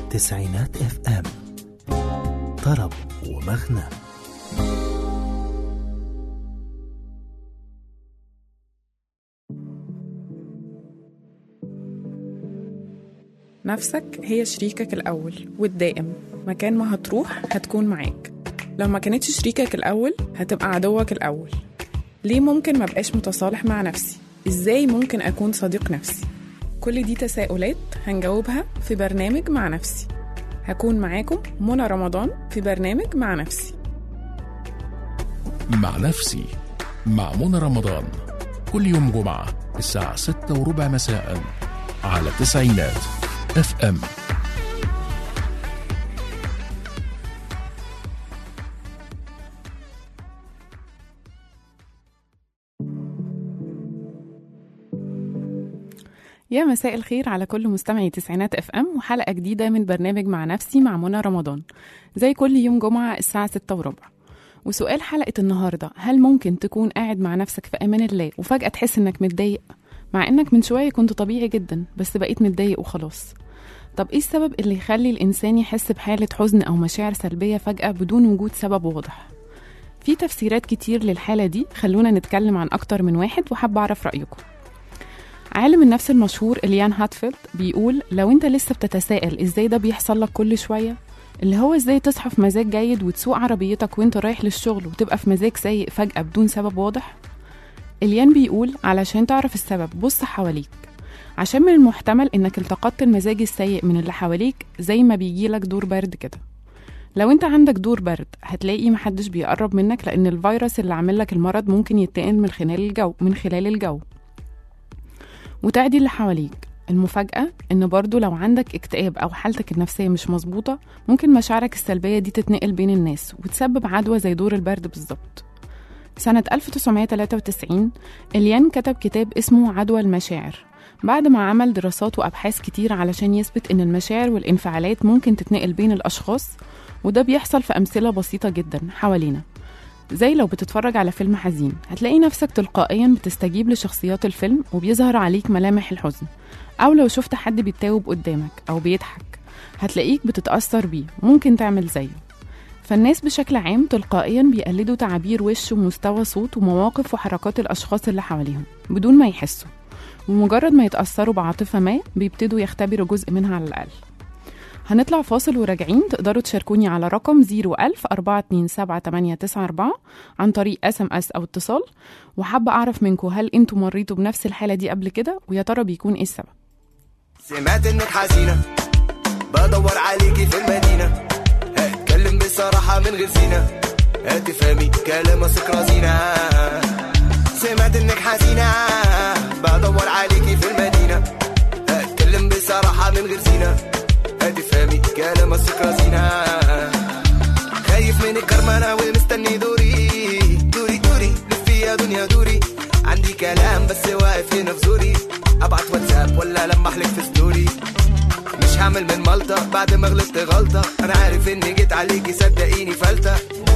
تسعينات اف ام طرب ومغنى نفسك هي شريكك الأول والدائم مكان ما هتروح هتكون معاك لو ما كانتش شريكك الأول هتبقى عدوك الأول ليه ممكن ما بقاش متصالح مع نفسي؟ إزاي ممكن أكون صديق نفسي؟ كل دي تساؤلات هنجاوبها في برنامج مع نفسي هكون معاكم منى رمضان في برنامج مع نفسي مع نفسي مع منى رمضان كل يوم جمعة الساعة ستة وربع مساء على تسعينات اف ام يا مساء الخير على كل مستمعي تسعينات اف ام وحلقة جديدة من برنامج مع نفسي مع منى رمضان زي كل يوم جمعة الساعة ستة وربع وسؤال حلقة النهاردة هل ممكن تكون قاعد مع نفسك في أمان الله وفجأة تحس إنك متضايق مع إنك من شوية كنت طبيعي جدا بس بقيت متضايق وخلاص طب إيه السبب اللي يخلي الإنسان يحس بحالة حزن أو مشاعر سلبية فجأة بدون وجود سبب واضح في تفسيرات كتير للحالة دي خلونا نتكلم عن أكتر من واحد وحابة أعرف رأيكم عالم النفس المشهور إليان هاتفيلد بيقول لو انت لسه بتتساءل ازاي ده بيحصل لك كل شوية اللي هو ازاي تصحى في مزاج جيد وتسوق عربيتك وانت رايح للشغل وتبقى في مزاج سيء فجأة بدون سبب واضح إليان بيقول علشان تعرف السبب بص حواليك عشان من المحتمل انك التقطت المزاج السيء من اللي حواليك زي ما بيجيلك دور برد كده لو انت عندك دور برد هتلاقي محدش بيقرب منك لان الفيروس اللي عامل لك المرض ممكن ينتقل من خلال الجو من خلال الجو وتعدي اللي حواليك المفاجأة إن برضو لو عندك اكتئاب أو حالتك النفسية مش مظبوطة ممكن مشاعرك السلبية دي تتنقل بين الناس وتسبب عدوى زي دور البرد بالظبط سنة 1993 إليان كتب كتاب اسمه عدوى المشاعر بعد ما عمل دراسات وأبحاث كتير علشان يثبت إن المشاعر والانفعالات ممكن تتنقل بين الأشخاص وده بيحصل في أمثلة بسيطة جدا حوالينا زي لو بتتفرج على فيلم حزين هتلاقي نفسك تلقائيا بتستجيب لشخصيات الفيلم وبيظهر عليك ملامح الحزن أو لو شفت حد بيتاوب قدامك أو بيضحك هتلاقيك بتتأثر بيه ممكن تعمل زيه فالناس بشكل عام تلقائيا بيقلدوا تعابير وش ومستوى صوت ومواقف وحركات الأشخاص اللي حواليهم بدون ما يحسوا ومجرد ما يتأثروا بعاطفة ما بيبتدوا يختبروا جزء منها على الأقل هنطلع فاصل وراجعين تقدروا تشاركوني على رقم 01000 427 عن طريق اس ام اس او اتصال وحابة أعرف منكم هل انتوا مريتوا بنفس الحالة دي قبل كده ويا ترى بيكون ايه السبب سمعت انك حزينة بدور عليكي في المدينة هتكلم بصراحة من غير زينة هتفهمي كلام اثق رزينة سمعت انك حزينة بدور عليكي في المدينة هتكلم بصراحة من غير زينة هتفهمي كلام اثق رزينة خايف من الكرمانة ومستني دوري دوري دوري لفي يا دنيا دوري عندي كلام بس واقف هنا في زوري ابعت واتساب ولا لما احلك في ستوري مش هعمل من مالطة بعد ما غلطت غلطة انا عارف اني جيت عليكي صدقيني فلتة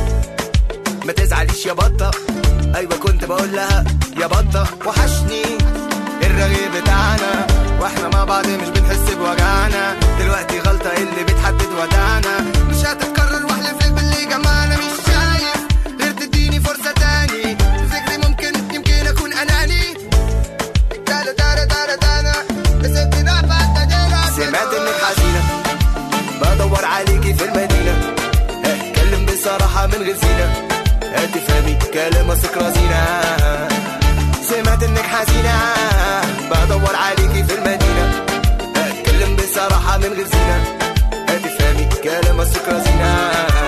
ما تزعليش يا بطة ايوه كنت بقول لها يا بطة وحشني الرغيف بتاعنا واحنا مع بعض مش بنحس بوجعنا دلوقتي غلطة اللي بتحدد وداعنا مش هتتكرر واحلف لك باللي جمعنا مش شايف غير تديني فرصة تاني تفتكري ممكن يمكن اكون اناني تالا تالا تالا تالا بس انت سمعت انك حزينة بدور عليكي في المدينة اتكلم بصراحة من غير زينة هتفهمي كلام اثق رزينة سمعت انك حزينة بدور عليكي في المدينة اتكلم بصراحة من غير زينة هتفهمي كلام اثق رزينة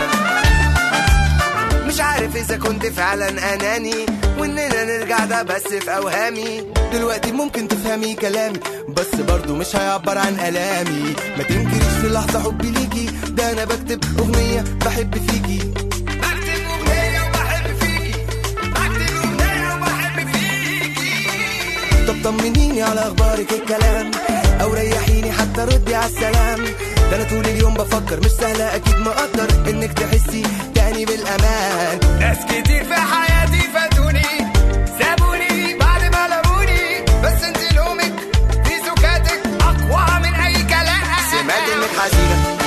مش عارف اذا كنت فعلا اناني واننا نرجع ده بس في اوهامي دلوقتي ممكن تفهمي كلامي بس برضو مش هيعبر عن الامي ما تنكريش في لحظه حبي ليكي ده انا بكتب اغنيه بحب فيكي بكتب اغنيه وبحب فيكي بكتب اغنيه وبحب فيكي طب طمنيني على اخبارك الكلام او ريحيني حتى ردي على السلام ده انا طول اليوم بفكر مش سهله اكيد ما اقدر انك تحسي تاني بالامان ناس كتير في حياتي فاتوني سابوني بعد ما لموني بس انت لومك في سكاتك اقوى من اي كلام سمعت انك حزينه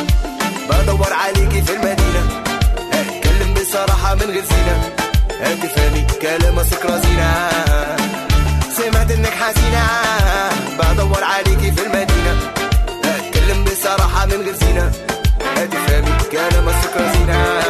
بدور عليكي في المدينة اتكلم بصراحة من غير زينة هتفهمي كلام اثق رزينة سمعت انك حزينة بدور عليكي في المدينة اتكلم بصراحة من غير زينة هتفهمي كلام اثق رزينة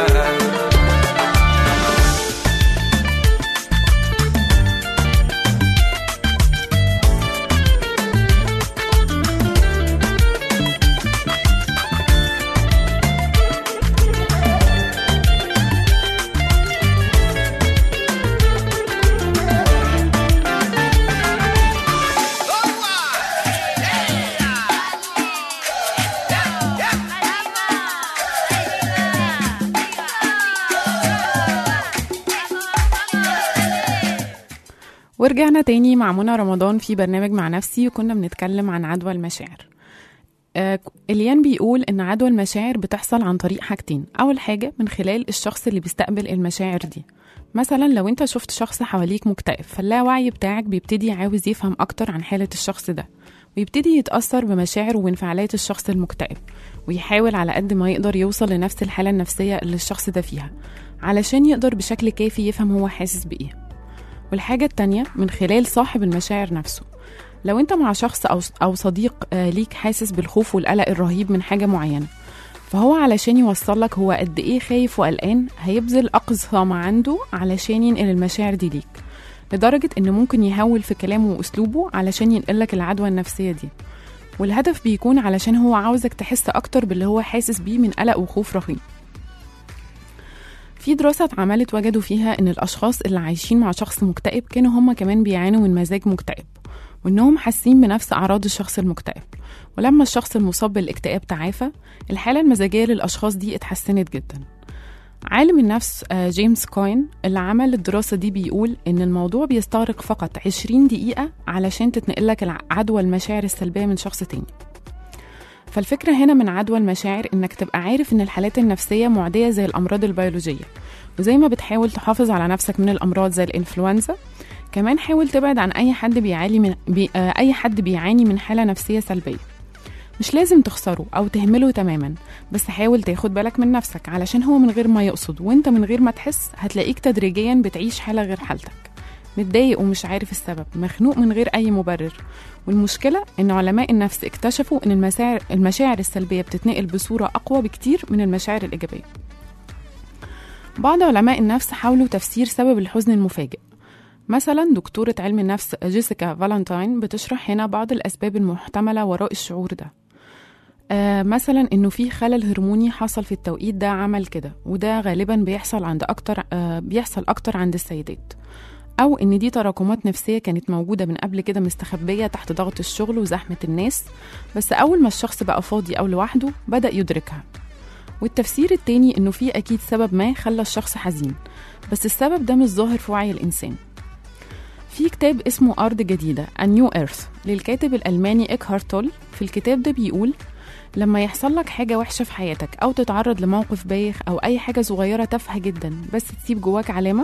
ورجعنا تاني مع منى رمضان في برنامج مع نفسي وكنا بنتكلم عن عدوى المشاعر آه، اليان بيقول ان عدوى المشاعر بتحصل عن طريق حاجتين اول حاجه من خلال الشخص اللي بيستقبل المشاعر دي مثلا لو انت شفت شخص حواليك مكتئب فاللاوعي بتاعك بيبتدي عاوز يفهم اكتر عن حاله الشخص ده ويبتدي يتاثر بمشاعر وانفعالات الشخص المكتئب ويحاول على قد ما يقدر يوصل لنفس الحاله النفسيه اللي الشخص ده فيها علشان يقدر بشكل كافي يفهم هو حاسس بايه والحاجة التانية من خلال صاحب المشاعر نفسه لو انت مع شخص أو, أو صديق آه، ليك حاسس بالخوف والقلق الرهيب من حاجة معينة فهو علشان يوصلك هو قد ايه خايف وقلقان هيبذل أقصى ما عنده علشان ينقل المشاعر دي ليك لدرجة إنه ممكن يهول في كلامه وأسلوبه علشان ينقلك العدوى النفسية دي والهدف بيكون علشان هو عاوزك تحس أكتر باللي هو حاسس بيه من قلق وخوف رهيب في دراسة اتعملت وجدوا فيها إن الأشخاص اللي عايشين مع شخص مكتئب كانوا هما كمان بيعانوا من مزاج مكتئب وإنهم حاسين بنفس أعراض الشخص المكتئب ولما الشخص المصاب بالاكتئاب تعافى الحالة المزاجية للأشخاص دي اتحسنت جدا عالم النفس آه، جيمس كوين اللي عمل الدراسة دي بيقول إن الموضوع بيستغرق فقط 20 دقيقة علشان تتنقلك الع- عدوى المشاعر السلبية من شخص تاني فالفكرة هنا من عدوى المشاعر إنك تبقى عارف إن الحالات النفسية معدية زي الأمراض البيولوجية وزي ما بتحاول تحافظ على نفسك من الأمراض زي الإنفلونزا كمان حاول تبعد عن أي حد بيعاني من بي آه، أي حد بيعاني من حالة نفسية سلبية مش لازم تخسره أو تهمله تماما بس حاول تاخد بالك من نفسك علشان هو من غير ما يقصد وانت من غير ما تحس هتلاقيك تدريجيا بتعيش حالة غير حالتك متضايق ومش عارف السبب مخنوق من غير أي مبرر والمشكلة إن علماء النفس اكتشفوا إن المشاعر, المشاعر السلبية بتتنقل بصورة أقوى بكتير من المشاعر الإيجابية بعض علماء النفس حاولوا تفسير سبب الحزن المفاجئ مثلا دكتورة علم النفس جيسيكا فالنتاين بتشرح هنا بعض الأسباب المحتملة وراء الشعور ده آه مثلا انه في خلل هرموني حصل في التوقيت ده عمل كده وده غالبا بيحصل عند اكتر آه بيحصل اكتر عند السيدات او ان دي تراكمات نفسيه كانت موجوده من قبل كده مستخبيه تحت ضغط الشغل وزحمه الناس بس اول ما الشخص بقى فاضي او لوحده بدا يدركها والتفسير التاني انه في اكيد سبب ما خلى الشخص حزين بس السبب ده مش ظاهر في وعي الانسان في كتاب اسمه أرض جديدة A New Earth للكاتب الألماني إكهارت تول في الكتاب ده بيقول لما يحصل لك حاجة وحشة في حياتك أو تتعرض لموقف بايخ أو أي حاجة صغيرة تافهة جدا بس تسيب جواك علامة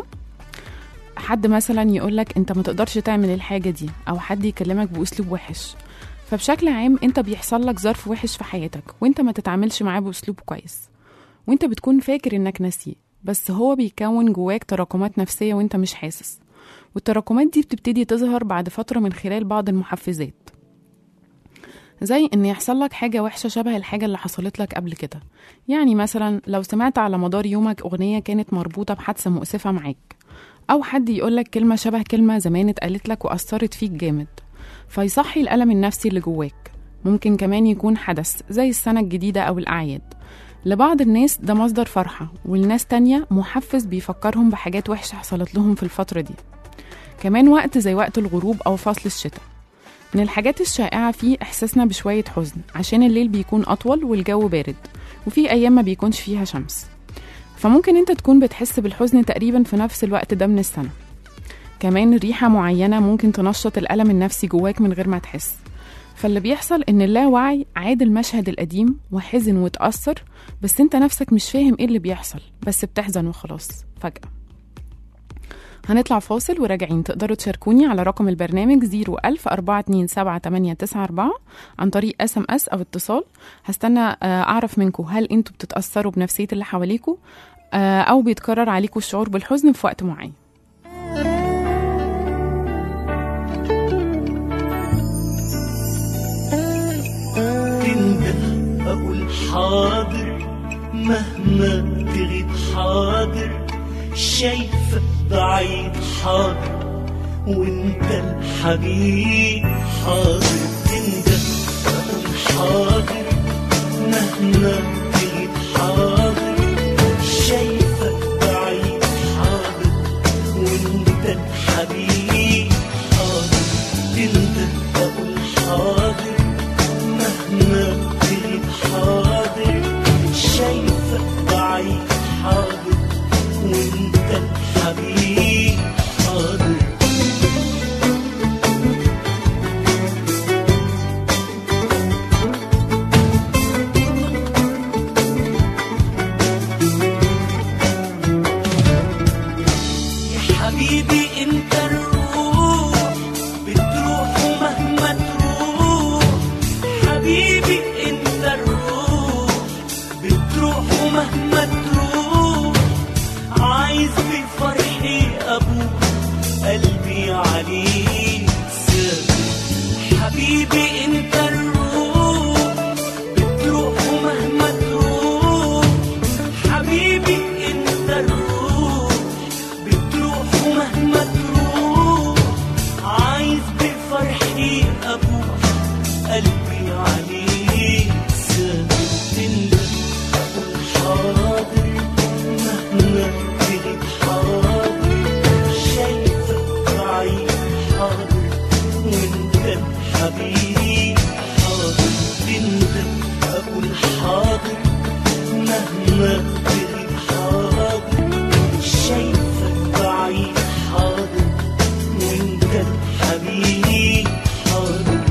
حد مثلا يقولك أنت ما تقدرش تعمل الحاجة دي أو حد يكلمك بأسلوب وحش فبشكل عام أنت بيحصل لك ظرف وحش في حياتك وأنت ما تتعاملش معاه بأسلوب كويس وأنت بتكون فاكر إنك ناسيه بس هو بيكون جواك تراكمات نفسية وأنت مش حاسس والتراكمات دي بتبتدي تظهر بعد فترة من خلال بعض المحفزات زي ان يحصل لك حاجة وحشة شبه الحاجة اللي حصلت لك قبل كده يعني مثلا لو سمعت على مدار يومك أغنية كانت مربوطة بحادثة مؤسفة معاك أو حد يقولك كلمة شبه كلمة زمان اتقالت لك وأثرت فيك جامد فيصحي الألم النفسي اللي جواك ممكن كمان يكون حدث زي السنة الجديدة أو الأعياد لبعض الناس ده مصدر فرحة والناس تانية محفز بيفكرهم بحاجات وحشة حصلت لهم في الفترة دي كمان وقت زي وقت الغروب أو فصل الشتاء من الحاجات الشائعة فيه إحساسنا بشوية حزن عشان الليل بيكون أطول والجو بارد وفي أيام ما بيكونش فيها شمس فممكن أنت تكون بتحس بالحزن تقريبا في نفس الوقت ده من السنة كمان ريحة معينة ممكن تنشط الألم النفسي جواك من غير ما تحس فاللي بيحصل إن اللاوعي عاد المشهد القديم وحزن وتأثر بس أنت نفسك مش فاهم إيه اللي بيحصل بس بتحزن وخلاص فجأة هنطلع فاصل وراجعين تقدروا تشاركوني على رقم البرنامج 01000 427 عن طريق اس ام اس او اتصال هستنى آه، اعرف منكم هل انتوا بتتاثروا بنفسيه اللي حواليكوا آه، او بيتكرر عليكم الشعور بالحزن في وقت معين تنده أقول حاضر مهما تغيب حاضر شايفك بعيد حاضر وانت الحبيب حاضر تنده أقول حاضر مهما تغيب حاضر شايفك بعيد حاضر وانت الحبيب حاضر تنده أقول حاضر مهما تغيب حاضر شايفك بعيد حاضر وانت الحبيب حاضر يا حبيبي انت الروح بتروح ومهما تروح حبيبي انت الروح بتروح ومهما تروح عايز بفرحي ابوك قلبي عليك سابق حبيبي انت الروح بتروح ومهما تروح حبيبي انت الروح بتروح ومهما تروح عايز بفرحي ابوح قلبي عليك ثابت تندم اقول حاضر مهما تغيب حاضر شايفك بعيد حاضر وانت الحبيب حاضر تندم اقول حاضر مهما تغيب حاضر شايفك بعيد حاضر وانت الحبيب حاضر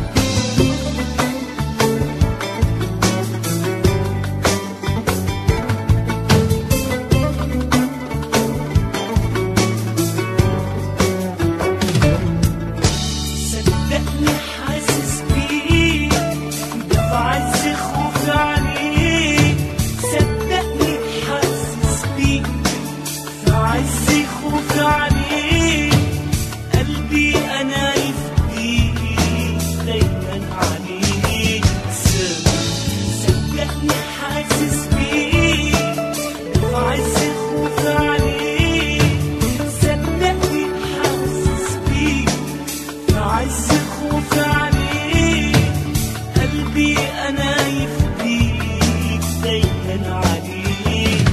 صدقني حاسس بيك ده في عز خوفي عليك صدقني حاسس بيك في عز خوفي عليك قلبي انا يفديك دايما عليك صدقني حاسس بيك ده في عز خوفي عليك صدقني حاسس بيك في عز خوفي عليك قلبي انا يفديك دايما عليك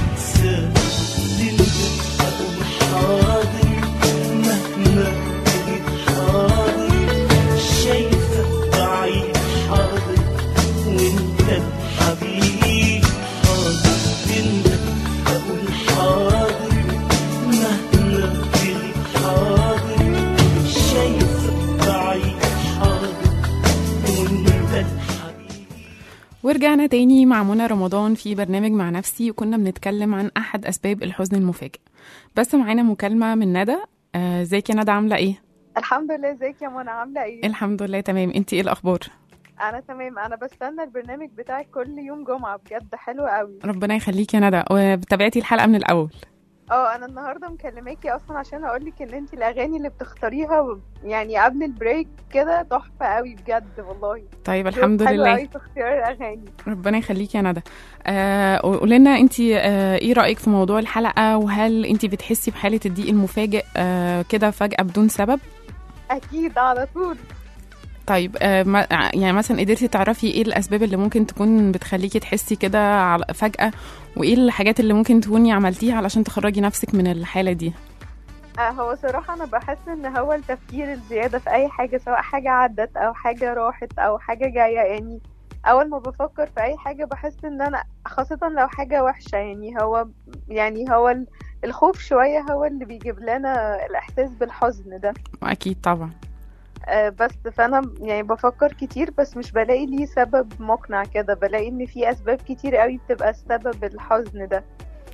سلمت اقول حاضر مهما تغيب حاضر شايفك بعيد حاضر وانت الحبيب حاضر انت اقول حاضر مهما تغيب حاضر شايفك بعيد حاضر وانت الحبيب ورجعنا تاني مع منى رمضان في برنامج مع نفسي وكنا بنتكلم عن أحد أسباب الحزن المفاجئ بس معانا مكالمة من ندى آه، ازيك يا ندى عاملة ايه؟ الحمد لله ازيك يا منى عامله ايه الحمد لله تمام انتي ايه الأخبار؟ انا تمام انا بستنى البرنامج بتاعك كل يوم جمعه بجد حلو قوي ربنا يخليك يا ندى وتابعتي الحلقة من الأول اه انا النهارده مكلماكي اصلا عشان اقول لك ان انت الاغاني اللي بتختاريها يعني قبل البريك كده تحفه قوي بجد والله طيب الحمد حلو لله قوي في اختيار الاغاني ربنا يخليك يا ندى آه قولي لنا انت آه ايه رايك في موضوع الحلقه وهل انت بتحسي بحاله الضيق المفاجئ آه كده فجاه بدون سبب اكيد على طول طيب آه ما يعني مثلا قدرتي تعرفي ايه الاسباب اللي ممكن تكون بتخليكي تحسي كده على- فجاه وايه الحاجات اللي ممكن تكوني عملتيها علشان تخرجي نفسك من الحاله دي آه هو صراحة أنا بحس إن هو التفكير الزيادة في أي حاجة سواء حاجة عدت أو حاجة راحت أو حاجة جاية يعني أول ما بفكر في أي حاجة بحس إن أنا خاصة لو حاجة وحشة يعني هو يعني هو ال- الخوف شوية هو اللي بيجيب لنا الإحساس بالحزن ده اكيد طبعا آه بس فأنا يعني بفكر كتير بس مش بلاقي ليه سبب مقنع كده بلاقي إن في أسباب كتير قوي بتبقى سبب الحزن ده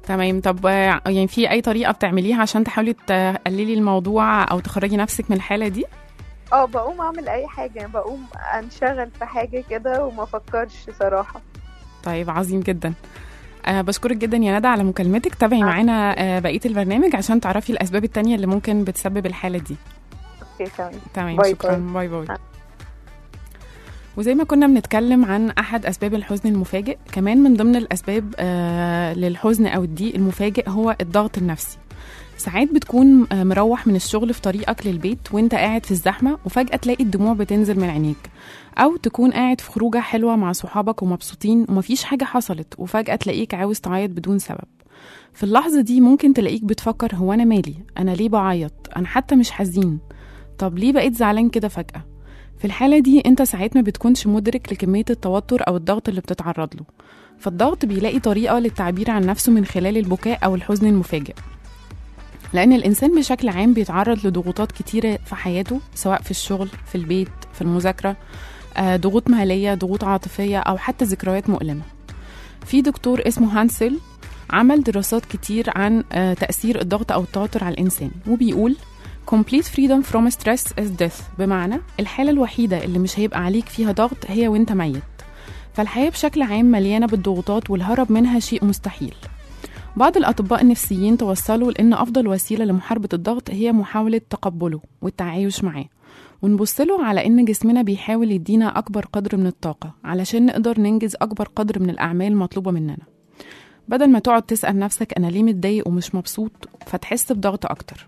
تمام طب آه، يعني في اي طريقه بتعمليها عشان تحاولي تقللي الموضوع او تخرجي نفسك من الحاله دي اه بقوم اعمل اي حاجة يعني بقوم انشغل في حاجة كده وما افكرش صراحة طيب عظيم جدا أه بشكرك جدا يا ندى على مكالمتك تابعي معانا آه، بقيه البرنامج عشان تعرفي الاسباب التانية اللي ممكن بتسبب الحاله دي اوكي تمام تمام باي شكرا باي. باي باي وزي ما كنا بنتكلم عن احد اسباب الحزن المفاجئ كمان من ضمن الاسباب آه للحزن او الضيق المفاجئ هو الضغط النفسي ساعات بتكون آه، مروح من الشغل في طريقك للبيت وانت قاعد في الزحمه وفجاه تلاقي الدموع بتنزل من عينيك او تكون قاعد في خروجه حلوه مع صحابك ومبسوطين ومفيش حاجه حصلت وفجاه تلاقيك عاوز تعيط بدون سبب في اللحظه دي ممكن تلاقيك بتفكر هو انا مالي انا ليه بعيط انا حتى مش حزين طب ليه بقيت زعلان كده فجاه في الحالة دي انت ساعات ما بتكونش مدرك لكمية التوتر او الضغط اللي بتتعرض له فالضغط بيلاقي طريقة للتعبير عن نفسه من خلال البكاء او الحزن المفاجئ لأن الإنسان بشكل عام بيتعرض لضغوطات كتيرة في حياته سواء في الشغل في البيت في المذاكرة آه، ضغوط مالية ضغوط عاطفية أو حتى ذكريات مؤلمة في دكتور اسمه هانسل عمل دراسات كتير عن آه، تأثير الضغط أو التوتر على الإنسان وبيقول complete freedom from stress is death بمعنى الحالة الوحيدة اللي مش هيبقى عليك فيها ضغط هي وانت ميت فالحياة بشكل عام مليانة بالضغوطات والهرب منها شيء مستحيل بعض الأطباء النفسيين توصلوا لأن أفضل وسيلة لمحاربة الضغط هي محاولة تقبله والتعايش معاه ونبص له على إن جسمنا بيحاول يدينا أكبر قدر من الطاقة علشان نقدر ننجز أكبر قدر من الأعمال المطلوبة مننا بدل ما تقعد تسأل نفسك أنا ليه متضايق ومش مبسوط فتحس بضغط أكتر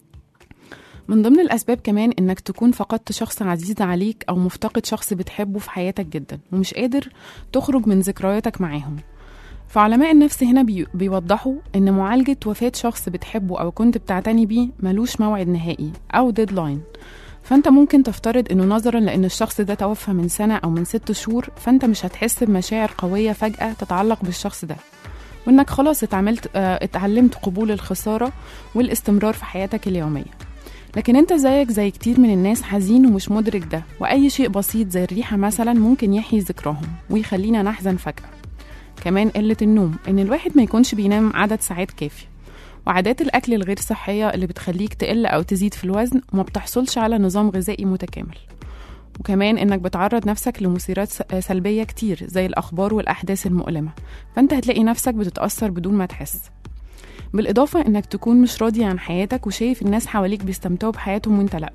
من ضمن الأسباب كمان إنك تكون فقدت شخص عزيز عليك أو مفتقد شخص بتحبه في حياتك جدا ومش قادر تخرج من ذكرياتك معاهم فعلماء النفس هنا بي- بيوضحوا إن معالجة وفاة شخص بتحبه أو كنت بتعتني بيه ملوش موعد نهائي أو ديدلاين فأنت ممكن تفترض إنه نظرا لأن الشخص ده توفى من سنة أو من ست شهور فأنت مش هتحس بمشاعر قوية فجأة تتعلق بالشخص ده وإنك خلاص اتعاملت آه، اتعلمت قبول الخسارة والاستمرار في حياتك اليومية لكن انت زيك زي كتير من الناس حزين ومش مدرك ده واي شيء بسيط زي الريحه مثلا ممكن يحيي ذكراهم ويخلينا نحزن فجاه كمان قله النوم ان الواحد ما يكونش بينام عدد ساعات كافيه وعادات الاكل الغير صحيه اللي بتخليك تقل او تزيد في الوزن وما بتحصلش على نظام غذائي متكامل وكمان انك بتعرض نفسك لمثيرات س- سلبيه كتير زي الاخبار والاحداث المؤلمه فانت هتلاقي نفسك بتتاثر بدون ما تحس بالإضافة إنك تكون مش راضي عن حياتك وشايف الناس حواليك بيستمتعوا بحياتهم وإنت لأ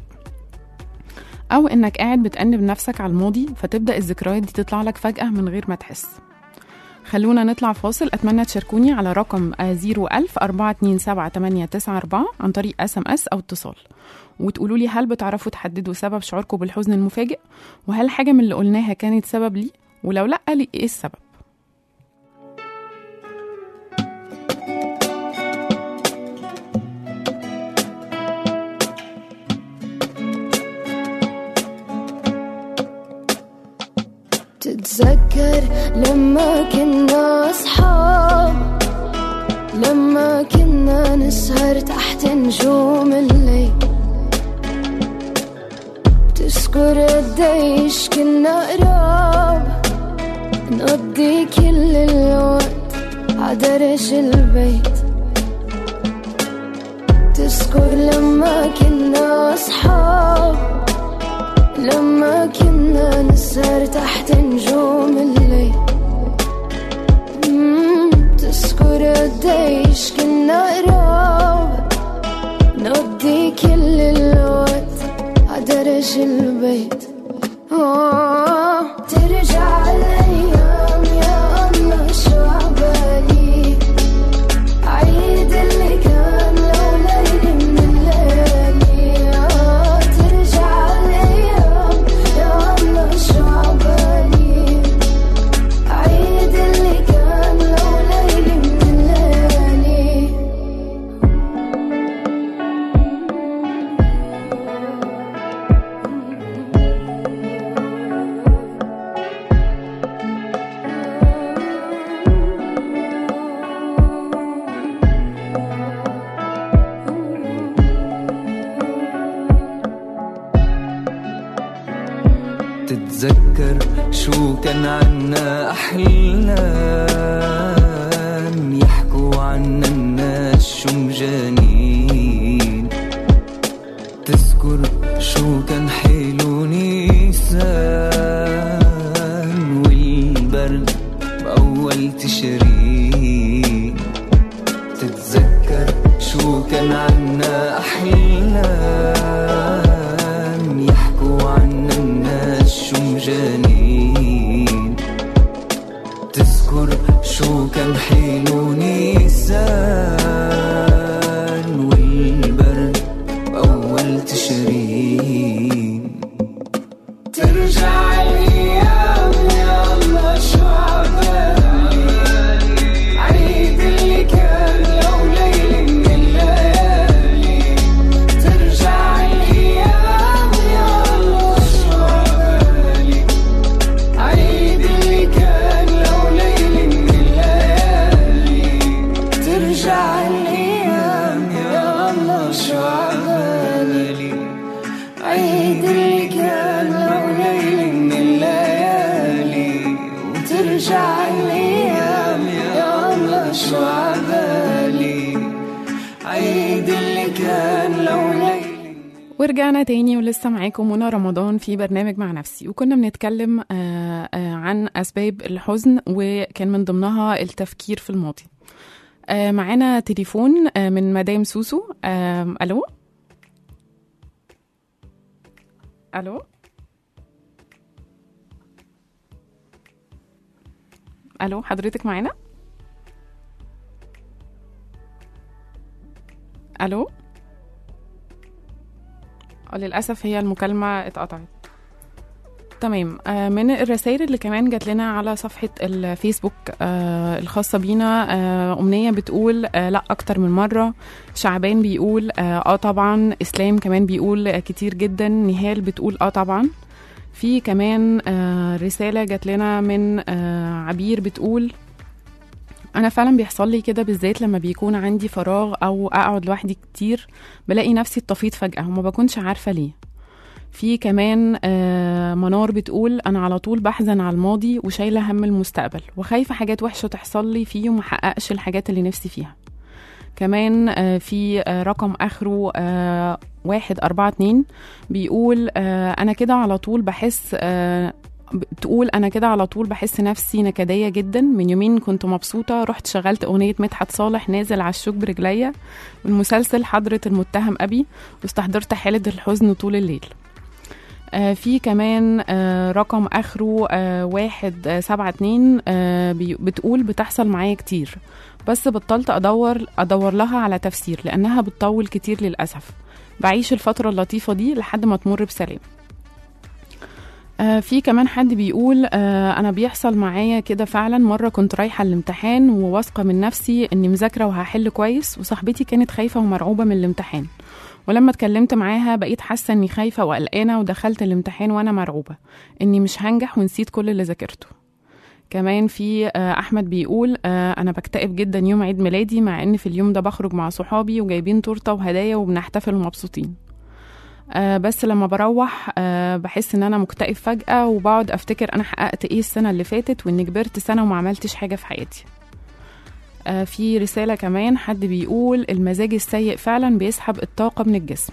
أو إنك قاعد بتأنب نفسك على الماضي فتبدأ الذكريات دي تطلع لك فجأة من غير ما تحس خلونا نطلع فاصل أتمنى تشاركوني على رقم 01000 427 عن طريق اس ام اس أو اتصال وتقولوا لي هل بتعرفوا تحددوا سبب شعوركم بالحزن المفاجئ وهل حاجة من اللي قلناها كانت سبب ليه ولو لأ ليه إيه السبب تتذكر لما كنا أصحاب لما كنا نسهر تحت نجوم الليل تذكر قديش كنا قراب نقضي كل الوقت عدرج البيت تذكر لما كنا أصحاب لما كنا نسهر تحت نجوم الليل مم، تذكر قديش كنا قراب نقضي كل الوقت عدرج البيت آه ترجع الأيام يا الله شو عبالي عيد اللي كان لو ليلة من الليالي آه ترجع الأيام يا الله شو عبالي عيد اللي كان لو ليلة من الليالي تتذكر شو كان عنا أحلام يحكوا عنا الناس شو مجانين تذكر شو كان حلو نيسان والبرد بأول تشرين تتذكر شو كان عنا أحلام يحكوا عنا الناس شو مجانين تذكر شو كان حلو نيسان والبرد بأول تشرين ترجع الأيام يا الله شو عبالي عيد اللي كان لو ليل من الليالي ترجع الأيام يا الله شو عبالي عيد اللي كان لو ليل من الليالي ترجع الأيام يا الله شو عبالي عيد اللي كان لو ليل من الليالي وترجع الأيام يا الله شو عبالي عيد اللي كان لو ليل ورجعنا تاني ولسه معاكم منى رمضان في برنامج مع نفسي وكنا بنتكلم آه، آه، عن أسباب الحزن وكان من ضمنها التفكير في الماضي آه، معانا تليفون آه، من مدام سوسو آم، ألو ألو ألو حضرتك معانا ألو آه، للأسف هي المكالمة اتقطعت تمام آه، من الرسائل اللي كمان جات لنا على صفحة الفيسبوك آه، الخاصة بينا آه، أمنية بتقول آه، لا أكتر من مرة شعبان بيقول اه آه طبعا إسلام كمان بيقول آه، كتير جدا نهال بتقول اه طبعا في كمان آه، رسالة جات لنا من آه، عبير بتقول انا فعلا بيحصل لي كده بالذات لما بيكون عندي فراغ او اقعد لوحدي كتير بلاقي نفسي اتطفيت فجأة وما بكونش عارفة ليه في كمان آه، منار بتقول انا على طول بحزن على الماضي وشايلة هم المستقبل وخايفة حاجات وحشة تحصل لي فيه وما احققش الحاجات اللي نفسي فيها كمان آه، في آه، رقم اخره آه، واحد أربعة اتنين بيقول آه، انا كده على طول بحس آه، بتقول انا كده على طول بحس نفسي نكديه جدا من يومين كنت مبسوطه رحت شغلت اغنيه مدحت صالح نازل على الشوك برجليا من مسلسل حضره المتهم ابي واستحضرت حاله الحزن طول الليل آه في كمان آه رقم اخره آه واحد آه سبعة اتنين آه بي- بتقول بتحصل معايا كتير بس بطلت ادور ادور لها على تفسير لانها بتطول كتير للاسف بعيش الفتره اللطيفه دي لحد ما تمر بسلام آه في كمان حد بيقول آه انا بيحصل معايا كده فعلا مره كنت رايحه الامتحان وواثقه من نفسي اني مذاكره وهحل كويس وصاحبتي كانت خايفه ومرعوبه من الامتحان ولما اتكلمت معاها بقيت حاسه اني خايفه وقلقانه ودخلت الامتحان وانا مرعوبه اني مش هنجح ونسيت كل اللي ذاكرته كمان في آه، احمد بيقول آه، انا بكتئب جدا يوم عيد ميلادي مع ان في اليوم ده بخرج مع صحابي وجايبين تورته وهدايا وبنحتفل ومبسوطين آه، بس لما بروح آه، بحس ان انا مكتئب فجأة وبقعد افتكر انا حققت ايه السنة اللي فاتت واني كبرت سنة وما عملتش حاجة في حياتي آه، في رسالة كمان حد بيقول المزاج السيء فعلا بيسحب الطاقة من الجسم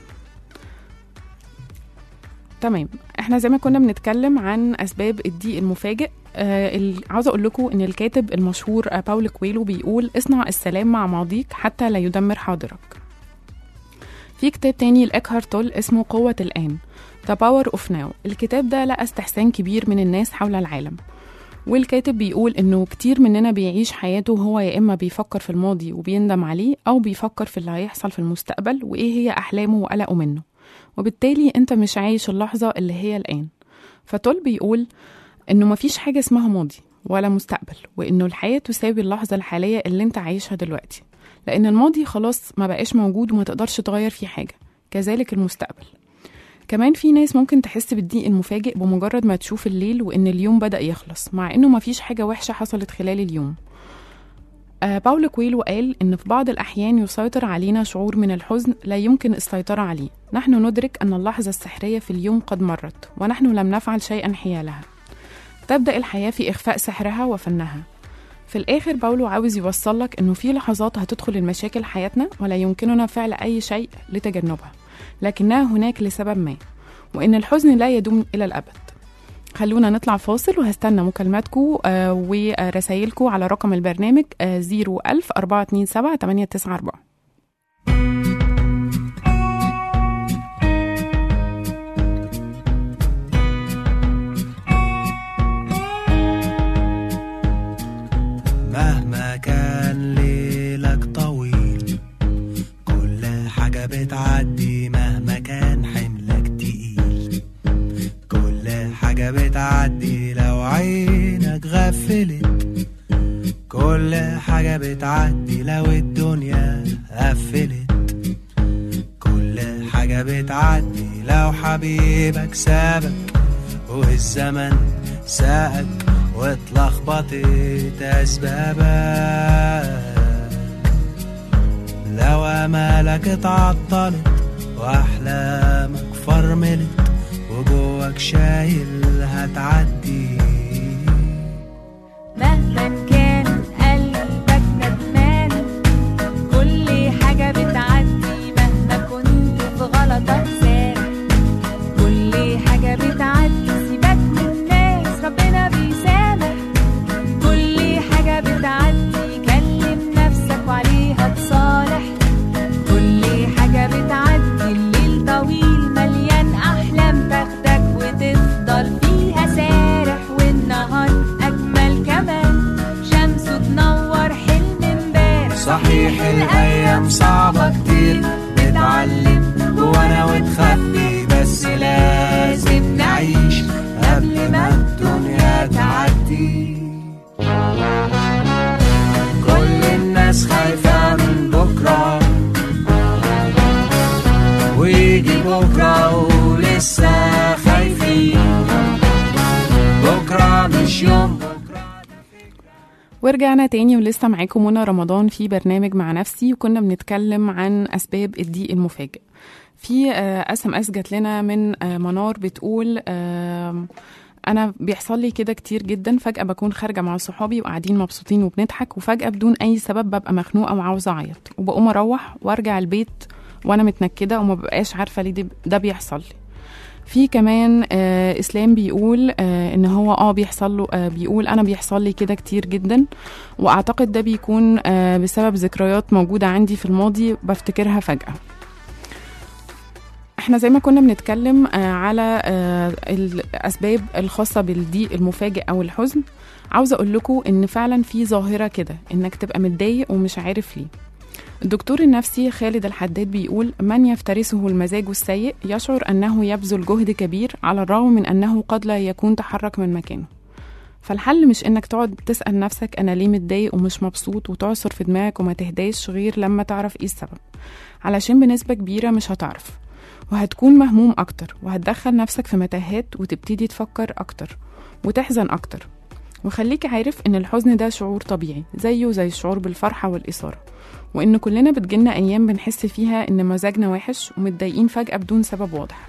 تمام احنا زي ما كنا بنتكلم عن اسباب الضيق المفاجئ آه ال- عاوزه اقول لكم ان الكاتب المشهور آه باولو كويلو بيقول اصنع السلام مع ماضيك حتى لا يدمر حاضرك في كتاب تاني لإكهارت تول اسمه قوة الآن The Power of Now الكتاب ده لقى استحسان كبير من الناس حول العالم والكاتب بيقول إنه كتير مننا بيعيش حياته وهو يا إما بيفكر في الماضي وبيندم عليه أو بيفكر في اللي هيحصل في المستقبل وإيه هي أحلامه وقلقه منه وبالتالي أنت مش عايش اللحظة اللي هي الآن فتول بيقول إنه مفيش حاجة اسمها ماضي ولا مستقبل وإنه الحياة تساوي اللحظة الحالية اللي أنت عايشها دلوقتي لأن الماضي خلاص ما بقاش موجود وما تقدرش تغير فيه حاجة كذلك المستقبل كمان في ناس ممكن تحس بالضيق المفاجئ بمجرد ما تشوف الليل وإن اليوم بدأ يخلص مع إنه مفيش حاجة وحشة حصلت خلال اليوم آه باولو كويلو قال إن في بعض الأحيان يسيطر علينا شعور من الحزن لا يمكن السيطرة عليه نحن ندرك أن اللحظة السحرية في اليوم قد مرت ونحن لم نفعل شيئا حيالها تبدأ الحياة في إخفاء سحرها وفنها في الآخر باولو عاوز يوصلك إنه في لحظات هتدخل المشاكل حياتنا ولا يمكننا فعل أي شيء لتجنبها لكنها هناك لسبب ما وإن الحزن لا يدوم إلى الأبد خلونا نطلع فاصل وهستنى مكالماتكم آه ورسايلكم على رقم البرنامج آه 01000 427 894 مهما كان ليلك طويل كل حاجة بتعدي مهما كان حملك تقيل كل حاجة بتعدي لو عينك غفلت كل حاجة بتعدي لو الدنيا قفلت كل حاجة بتعدي لو حبيبك سابك والزمن ساقك واتلخبطت أسبابك لو أمالك اتعطلت وأحلامك فرملت وجواك شايل هتعدي مهما كان قلبك ندمان كل حاجة بتعدي مهما كنت في غلطك سارح كل حاجة بتعدي سيبك من الناس ربنا بيسامح كل حاجة بتعدي كلم نفسك وعليها تصالح كل حاجة بتعدي الليل طويل مليان أحلام تاخدك وتفضل فيها سارح والنهار أجمل كمان شمسه تنور حلم امبارح صحيح الأيام صعبة كتير بتعلم جوانا وتخبي بس لازم نعيش قبل ما الدنيا تعدي كل الناس خايفة من بكرة ويجي بكرة ولسه خايفين بكرة مش يوم ورجعنا تاني ولسه معاكم منى رمضان في برنامج مع نفسي وكنا بنتكلم عن أسباب الضيق المفاجئ في اس ام اس جات لنا من آه، منار بتقول آم، انا بيحصل لي كده كتير جدا فجاه بكون خارجه مع صحابي وقاعدين مبسوطين وبنضحك وفجاه بدون اي سبب ببقى مخنوقه وعاوزه اعيط وبقوم اروح وارجع البيت وانا متنكده وما ببقاش عارفه ليه ده- ده بيحصل لي في كمان آه اسلام بيقول آه ان هو اه بيحصل له آه بيقول انا بيحصل لي كده كتير جدا واعتقد ده بيكون آه بسبب ذكريات موجوده عندي في الماضي بفتكرها فجاه احنا زي ما كنا بنتكلم آه على آه الاسباب الخاصه بالضيق المفاجئ او الحزن عاوزه اقول لكم ان فعلا في ظاهره كده انك تبقى متضايق ومش عارف ليه الدكتور النفسي خالد الحداد بيقول من يفترسه المزاج السيء يشعر انه يبذل جهد كبير على الرغم من انه قد لا يكون تحرك من مكانه فالحل مش انك تقعد تسال نفسك انا ليه متضايق ومش مبسوط وتعصر في دماغك وما تهداش غير لما تعرف ايه السبب علشان بنسبه كبيره مش هتعرف وهتكون مهموم أكتر وهتدخل نفسك في متاهات وتبتدي تفكر أكتر وتحزن أكتر وخليك عارف إن الحزن ده شعور طبيعي زيه زي الشعور بالفرحة والإثارة وإن كلنا بتجيلنا أيام بنحس فيها إن مزاجنا وحش ومتضايقين فجأة بدون سبب واضح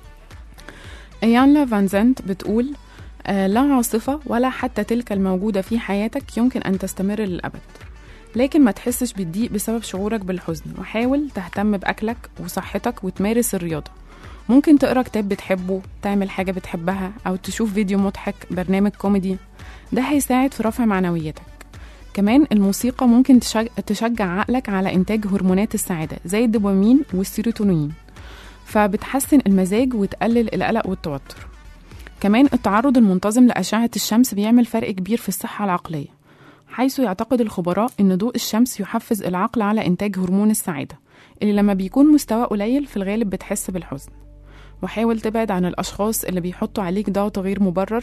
أيانلا فانزنت بتقول آه لا عاصفة ولا حتى تلك الموجودة في حياتك يمكن أن تستمر للأبد لكن ما تحسش بالضيق بسبب شعورك بالحزن وحاول تهتم بأكلك وصحتك وتمارس الرياضة ممكن تقرا كتاب بتحبه تعمل حاجة بتحبها أو تشوف فيديو مضحك برنامج كوميدي ده هيساعد في رفع معنويتك كمان الموسيقى ممكن تشج- تشجع عقلك على إنتاج هرمونات السعادة زي الدوبامين والسيروتونين فبتحسن المزاج وتقلل القلق والتوتر كمان التعرض المنتظم لأشعة الشمس بيعمل فرق كبير في الصحة العقلية حيث يعتقد الخبراء أن ضوء الشمس يحفز العقل على إنتاج هرمون السعادة اللي لما بيكون مستواه قليل في الغالب بتحس بالحزن وحاول تبعد عن الأشخاص اللي بيحطوا عليك ضغط غير مبرر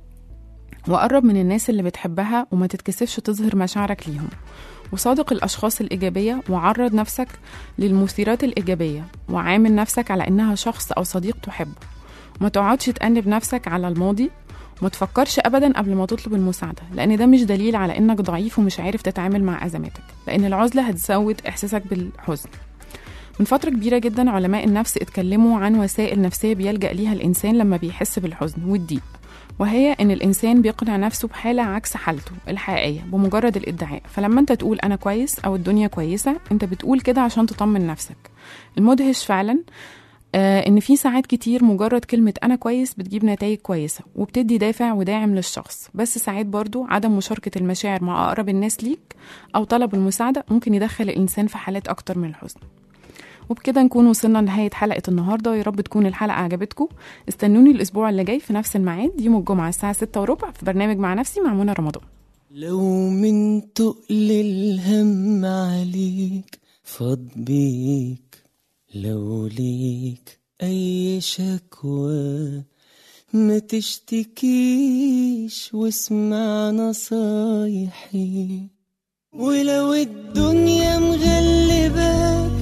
وقرب من الناس اللي بتحبها وما تتكسفش تظهر مشاعرك ليهم وصادق الأشخاص الإيجابية وعرض نفسك للمثيرات الإيجابية وعامل نفسك على إنها شخص أو صديق تحبه وما تقعدش تأنب نفسك على الماضي وما تفكرش أبدا قبل ما تطلب المساعدة لأن ده مش دليل على إنك ضعيف ومش عارف تتعامل مع أزماتك لأن العزلة هتزود إحساسك بالحزن من فترة كبيرة جدا علماء النفس اتكلموا عن وسائل نفسية بيلجأ ليها الإنسان لما بيحس بالحزن والضيق وهي ان الانسان بيقنع نفسه بحاله عكس حالته الحقيقيه بمجرد الادعاء فلما انت تقول انا كويس او الدنيا كويسه انت بتقول كده عشان تطمن نفسك المدهش فعلا آه ان في ساعات كتير مجرد كلمه انا كويس بتجيب نتائج كويسه وبتدي دافع وداعم للشخص بس ساعات برضو عدم مشاركه المشاعر مع اقرب الناس ليك او طلب المساعده ممكن يدخل الانسان في حالات اكتر من الحزن وبكده نكون وصلنا لنهاية حلقة النهاردة يا رب تكون الحلقة عجبتكم استنوني الأسبوع اللي جاي في نفس الميعاد يوم الجمعة الساعة 6 وربع في برنامج مع نفسي مع منى رمضان لو من تقل الهم عليك فاض بيك لو ليك أي شكوى ما تشتكيش واسمع نصايحي ولو الدنيا مغلباك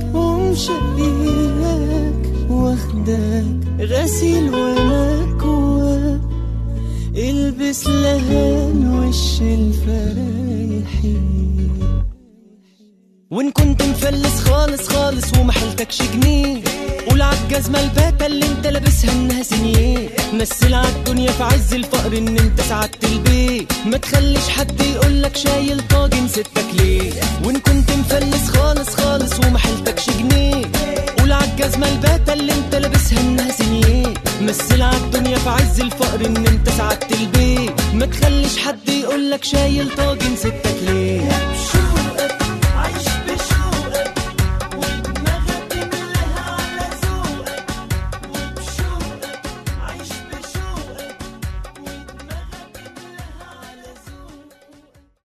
ومشقياك واخداك غسيل ومكواك البس لهان وش الفرايحي وان كنت مفلس خالص خالص ومحلتكش جنيه قول عالجزمة الباتة اللي انت لابسها انها سنيه مثل عالدنيا في عز الفقر ان انت سعدت البيت ما تخليش حد يقولك شايل طاجن ستك ليه وان كنت مفلس خالص خالص ومحلتكش جنيه قول عالجزمة الباتة اللي انت لابسها انها سنيه مثل عالدنيا في عز الفقر ان انت سعدت البيت ما تخليش حد يقولك شايل طاجن ستك ليه